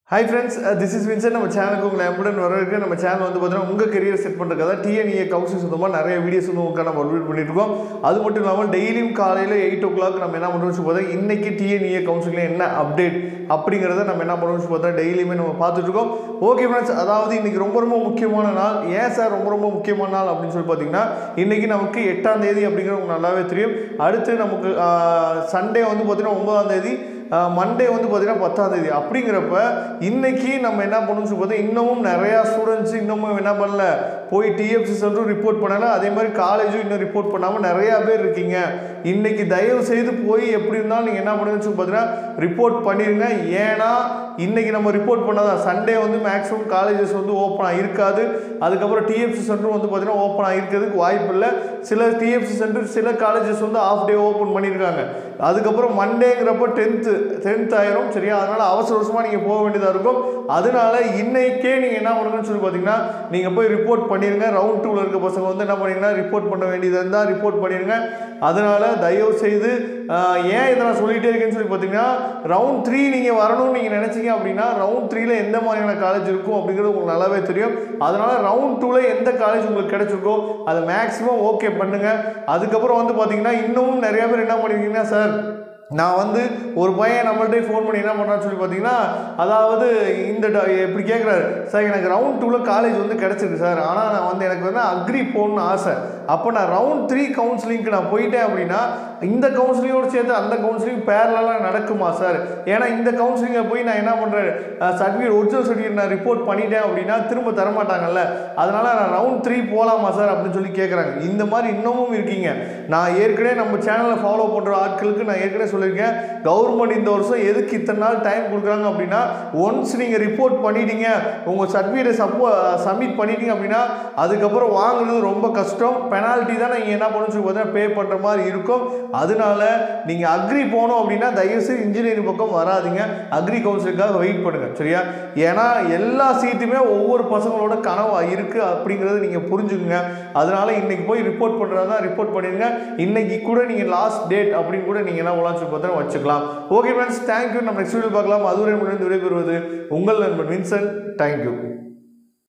hi friends this is Vinson நம்ம சேனலுக்கு உங்களை எம்புடன் வரவேற்க நம்ம சேனல் வந்து பார்த்தீங்கன்னா உங்கள் கெரியர் செட் பண்ணுறதுக்காக டிஎன்இஏ கவுன்சில் சொந்தமாக நிறைய வீடியோஸ் வந்து உங்களுக்கு நம்ம அப்லோட் பண்ணிட்டு இருக்கோம் அது மட்டும் இல்லாமல் டெய்லியும் காலையில் எயிட் ஓ கிளாக் நம்ம என்ன பண்ணுறோம் பார்த்தா இன்னைக்கு டிஎன்இஏ கவுன்சிலில் என்ன அப்டேட் அப்படிங்கிறத நம்ம என்ன பண்ணுறோம் பார்த்தா டெய்லியுமே நம்ம பார்த்துட்டு இருக்கோம் ஓகே ஃப்ரெண்ட்ஸ் அதாவது இன்னைக்கு ரொம்ப ரொம்ப முக்கியமான நாள் ஏன் சார் ரொம்ப ரொம்ப முக்கியமான நாள் அப்படின்னு சொல்லி பார்த்தீங்கன்னா இன்னைக்கு நமக்கு எட்டாம் தேதி அப்படிங்கிறது உங்களுக்கு நல்லாவே தெரியும் அடுத்து நமக்கு சண்டே வந்து பார்த்தீங்கன்னா ஒன்பதாம் தேதி மண்டே வந்து பார்த்தீங்கன்னா பத்தாம் தேதி அப்படிங்கிறப்ப இன்னைக்கு நம்ம என்ன பண்ணணும்னு சொல்லி பார்த்தா இன்னமும் நிறையா ஸ்டூடெண்ட்ஸ் இன்னமும் என்ன பண்ணல போய் டிஎஃப்சி சென்டரும் ரிப்போர்ட் பண்ணல அதே மாதிரி காலேஜும் இன்னும் ரிப்போர்ட் பண்ணாமல் நிறையா பேர் இருக்கீங்க இன்னைக்கு தயவு செய்து போய் எப்படி இருந்தாலும் நீங்கள் என்ன பண்ணுங்கன்னு சொல்லி பார்த்தீங்கன்னா ரிப்போர்ட் பண்ணிடுங்க ஏன்னா இன்னைக்கு நம்ம ரிப்போர்ட் பண்ணாதான் சண்டே வந்து மேக்ஸிமம் காலேஜஸ் வந்து ஓப்பனாக இருக்காது அதுக்கப்புறம் டிஎஃப்சி சென்டரும் வந்து பார்த்தீங்கன்னா ஓப்பனாக இருக்கிறதுக்கு வாய்ப்பு இல்லை சில டிஎஃப்சி சென்டர் சில காலேஜஸ் வந்து ஆஃப் டே ஓப்பன் பண்ணியிருக்காங்க அதுக்கப்புறம் மண்டேங்கிறப்போ டென்த்து டென்த் ஆயிரும் சரியா அதனால் அவசர அவசரமாக நீங்கள் போக வேண்டியதாக இருக்கும் அதனால இன்னைக்கே நீங்கள் என்ன பண்ணுங்கன்னு சொல்லி பார்த்தீங்கன்னா நீங்கள் போய் ரிப்போர்ட் பண்ணிடுங்க ரவுண்ட் டூவில் இருக்க பசங்க வந்து என்ன பண்ணீங்கன்னா ரிப்போர்ட் பண்ண வேண்டியது இருந்தால் ரிப்போர்ட் பண்ணிடுங்க அதனால் தயவு செய்து ஆஹ், ஏன் இதை நான் சொல்லிகிட்டே இருக்கேன்னு சொல்லி பார்த்தீங்கன்னா ரவுண்ட் த்ரீ நீங்கள் வரணும்னு நீங்கள் நினச்சிங்க அப்படின்னா ரவுண்ட் த்ரீல எந்த மாதிரியான காலேஜ் இருக்கும் அப்படிங்கிறது உங்களுக்கு நல்லாவே தெரியும் அதனால் ரவுண்ட் டூவில் எந்த காலேஜ் உங்களுக்கு கிடைச்சிருக்கோ அதை மேக்ஸிமம் ஓகே பண்ணுங்கள் அதுக்கப்புறம் வந்து பார்த்தீங்கன்னா இன்னமும் நிறைய பேர் என்ன பண்ணிருக்கீங்கன்னா சார் நான் வந்து ஒரு பையன் நம்மள்ட்டே ஃபோன் பண்ணி என்ன பண்ணுறான்னு சொல்லி பார்த்தீங்கன்னா அதாவது இந்த ட- இப்படி கேட்குறாரு சார் எனக்கு ரவுண்ட் டூவில் காலேஜ் வந்து கிடச்சிருக்கு சார் ஆனால் நான் வந்து எனக்கு வந்து அக்ரி போகணும்னு ஆசை அப்போ நான் ரவுண்ட் த்ரீ கவுன்சிலிங்க்கு நான் போயிட்டேன் அப்படின்னா இந்த கவுன்சிலிங்கோடு சேர்த்து அந்த கவுன்சிலிங் பேரலாக நடக்குமா சார் ஏன்னா இந்த கவுன்சிலிங்கை போய் நான் என்ன பண்ணுறேன் சர்டிஃபிகேட் ஒரிஜினல் சர்டிஃபிகேட் நான் ரிப்போர்ட் பண்ணிட்டேன் அப்படின்னா திரும்ப தரமாட்டாங்கல்ல அதனால் நான் ரவுண்ட் த்ரீ போகலாமா சார் அப்படின்னு சொல்லி கேட்குறாங்க இந்த மாதிரி இன்னமும் இருக்கீங்க நான் ஏற்கனவே நம்ம சேனலை ஃபாலோ பண்ணுற ஆட்களுக்கு நான் ஏற்கனவே சொல்லியிருக்கேன் கவர்மெண்ட் இந்த வருஷம் எதுக்கு இத்தனை நாள் டைம் கொடுக்குறாங்க அப்படின்னா ஒன்ஸ் நீங்கள் ரிப்போர்ட் பண்ணிட்டீங்க உங்கள் சர்டிஃபிகேட்டை சப்போ சப்மிட் பண்ணிட்டீங்க அப்படின்னா அதுக்கப்புறம் வாங்குறது ரொம்ப கஷ்டம் பெனால்ட்டி தான் நீங்கள் என்ன பண்ணணும்னு சொல்லி பார்த்தீங்கன்னா பே பண்ணுற மாதிரி இருக்கும் அதனால நீங்கள் அக்ரி போகணும் அப்படின்னா தயவுசெய்து இன்ஜினியரிங் பக்கம் வராதீங்க அக்ரி கவுன்சிலுக்காக வெயிட் பண்ணுங்கள் சரியா ஏன்னா எல்லா சீட்டுமே ஒவ்வொரு பசங்களோட கனவாக இருக்குது அப்படிங்கிறத நீங்கள் புரிஞ்சுக்குங்க அதனால இன்னைக்கு போய் ரிப்போர்ட் பண்ணுறதா ரிப்போர்ட் பண்ணிடுங்க இன்னைக்கு கூட நீங்கள் லாஸ்ட் டேட் அப்படின்னு கூட நீங்கள் என்ன பண்ணலாம் சொல்லி பார்த்தா வச்சுக்கலாம் ஓகே ஃப்ரெண்ட்ஸ் தேங்க்யூ நம்ம நெக்ஸ்ட் வீடியோ பார்க்கலாம் அதுவரை முடிந்து விடைபெறுவது உங்கள் நண்பன் வின்சென்ட் தேங்க்யூ